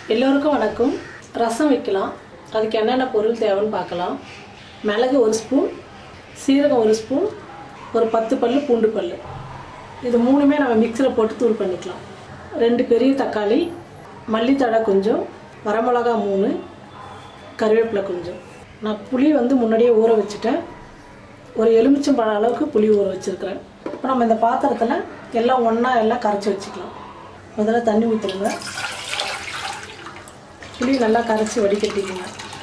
எல்லோருக்கும் வணக்கம் ரசம் வைக்கலாம் அதுக்கு என்னென்ன பொருள் தேவைன்னு பார்க்கலாம் மிளகு ஒரு ஸ்பூன் சீரகம் ஒரு ஸ்பூன் ஒரு பத்து பல்லு பூண்டு பல் இது மூணுமே நம்ம மிக்சியில் போட்டு தூள் பண்ணிக்கலாம் ரெண்டு பெரிய தக்காளி மல்லித்தழை கொஞ்சம் வரமிளகா மூணு கருவேப்பிலை கொஞ்சம் நான் புளி வந்து முன்னாடியே ஊற வச்சுட்டேன் ஒரு எலுமிச்சம்பழம் அளவுக்கு புளி ஊற வச்சுருக்கிறேன் இப்போ நம்ம இந்த பாத்திரத்தில் எல்லாம் ஒன்றா எல்லாம் கரைச்சி வச்சுக்கலாம் முதல்ல தண்ணி ஊற்றுருங்க புளி நல்லா கரைச்சி வடிகட்டிக்கங்க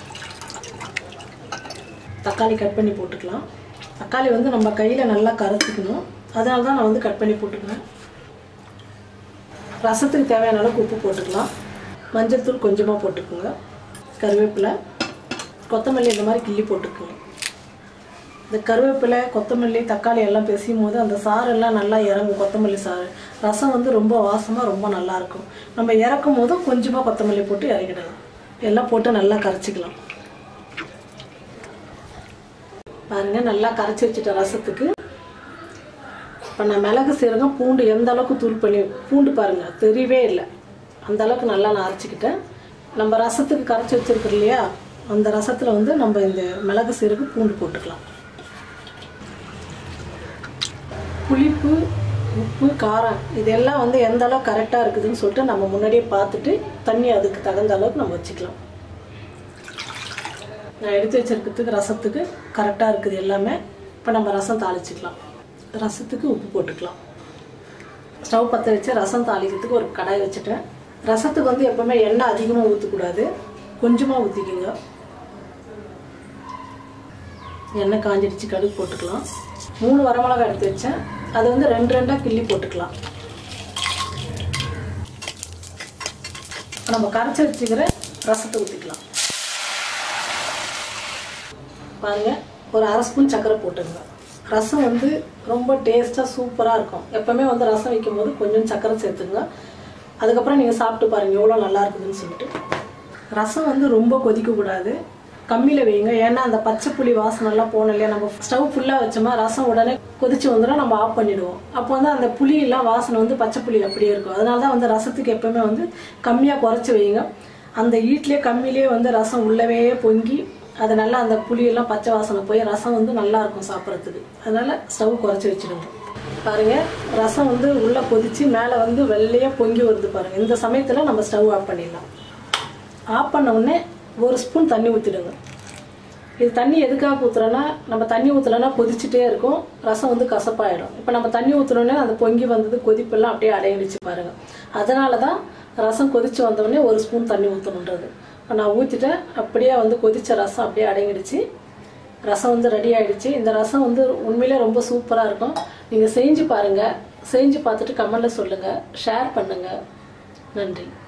தக்காளி கட் பண்ணி போட்டுக்கலாம் தக்காளி வந்து நம்ம கையில் நல்லா கரைச்சிக்கணும் அதனால தான் நான் வந்து கட் பண்ணி போட்டுக்கிறேன் ரசத்துக்கு தேவையான அளவுக்கு உப்பு போட்டுக்கலாம் மஞ்சள் தூள் கொஞ்சமாக போட்டுக்கோங்க கருவேப்பிலை கொத்தமல்லி இந்த மாதிரி கிள்ளி போட்டுக்கோங்க இந்த கருவேப்பிலை கொத்தமல்லி தக்காளி எல்லாம் பிசையும் போது அந்த சாரெல்லாம் நல்லா இறங்கும் கொத்தமல்லி சாறு ரசம் வந்து ரொம்ப வாசமாக ரொம்ப நல்லா இருக்கும் நம்ம இறக்கும் போதும் கொஞ்சமாக கொத்தமல்லி போட்டு இறக்கிடலாம் எல்லாம் போட்டு நல்லா கரைச்சிக்கலாம் பாருங்க நல்லா கரைச்சி வச்சுட்டேன் ரசத்துக்கு இப்போ நான் மிளகு சீரகம் பூண்டு எந்த அளவுக்கு தூள் பண்ணி பூண்டு பாருங்க தெரியவே இல்லை அந்த அளவுக்கு நல்லா நான் அரைச்சிக்கிட்டேன் நம்ம ரசத்துக்கு கரைச்சி வச்சிருக்கோம் இல்லையா அந்த ரசத்தில் வந்து நம்ம இந்த மிளகு சீரகம் பூண்டு போட்டுக்கலாம் புளிப்பு உப்பு காரம் இதெல்லாம் வந்து எந்த அளவுக்கு கரெக்டாக இருக்குதுன்னு சொல்லிட்டு நம்ம முன்னாடியே பார்த்துட்டு தண்ணி அதுக்கு தகுந்த அளவுக்கு நம்ம வச்சுக்கலாம் நான் எடுத்து வச்சிருக்கிறதுக்கு ரசத்துக்கு கரெக்டாக இருக்குது எல்லாமே இப்போ நம்ம ரசம் தாளிச்சிக்கலாம் ரசத்துக்கு உப்பு போட்டுக்கலாம் ஸ்டவ் பற்ற வச்சு ரசம் தாளிக்கிறதுக்கு ஒரு கடாய் வச்சுட்டேன் ரசத்துக்கு வந்து எப்போவுமே எண்ணெய் அதிகமாக ஊற்றக்கூடாது கொஞ்சமாக ஊற்றிக்கிங்க எண்ணெய் காஞ்சிடுச்சு கடுகு போட்டுக்கலாம் மூணு வரமிளகா எடுத்து வச்சேன் அதை வந்து ரெண்டு ரெண்டாக கிள்ளி போட்டுக்கலாம் நம்ம கரைச்சி வச்சுக்கிற ரசத்தை ஊற்றிக்கலாம் பாருங்க ஒரு அரை ஸ்பூன் சர்க்கரை போட்டுங்க ரசம் வந்து ரொம்ப டேஸ்ட்டாக சூப்பராக இருக்கும் எப்போவுமே வந்து ரசம் வைக்கும் போது கொஞ்சம் சர்க்கரை சேர்த்துங்க அதுக்கப்புறம் நீங்கள் சாப்பிட்டு பாருங்கள் எவ்வளோ நல்லா இருக்குதுன்னு சொல்லிட்டு ரசம் வந்து ரொம்ப கொதிக்கக்கூடாது கம்மியில் வைங்க ஏன்னா அந்த பச்சை புளி வாசனைலாம் போகணும் இல்லையா நம்ம ஸ்டவ் ஃபுல்லாக வச்சோமா ரசம் உடனே கொதிச்சு வந்துடும் நம்ம ஆஃப் பண்ணிடுவோம் அப்போ வந்து அந்த புளியெல்லாம் வாசனை வந்து பச்சை புளி அப்படியே இருக்கும் அதனால தான் வந்து ரசத்துக்கு எப்போவுமே வந்து கம்மியாக குறைச்சி வைங்க அந்த ஈட்லேயே கம்மியிலே வந்து ரசம் உள்ளவே பொங்கி அது நல்லா அந்த புளியெல்லாம் பச்சை வாசனை போய் ரசம் வந்து நல்லா இருக்கும் சாப்பிட்றதுக்கு அதனால ஸ்டவ் குறைச்சி வச்சுடுங்க பாருங்க ரசம் வந்து உள்ளே கொதிச்சு மேலே வந்து வெள்ளையாக பொங்கி வருது பாருங்க இந்த சமயத்தில் நம்ம ஸ்டவ் ஆஃப் பண்ணிடலாம் ஆஃப் பண்ண உடனே ஒரு ஸ்பூன் தண்ணி ஊற்றிடுங்க இது தண்ணி எதுக்காக ஊற்றுறோன்னா நம்ம தண்ணி ஊற்றலைன்னா கொதிச்சுட்டே இருக்கும் ரசம் வந்து கசப்பாயிடும் இப்போ நம்ம தண்ணி ஊற்றுனோடனே அந்த பொங்கி வந்தது கொதிப்பெல்லாம் அப்படியே அடையிடுச்சு பாருங்கள் அதனால தான் ரசம் கொதிச்சு வந்தோடனே ஒரு ஸ்பூன் தண்ணி ஊற்றணுன்றது இப்போ நான் ஊற்றிட்டேன் அப்படியே வந்து கொதித்த ரசம் அப்படியே அடங்கிடுச்சு ரசம் வந்து ரெடி ஆயிடுச்சு இந்த ரசம் வந்து உண்மையிலே ரொம்ப சூப்பராக இருக்கும் நீங்கள் செஞ்சு பாருங்கள் செஞ்சு பார்த்துட்டு கமெண்டில் சொல்லுங்கள் ஷேர் பண்ணுங்கள் நன்றி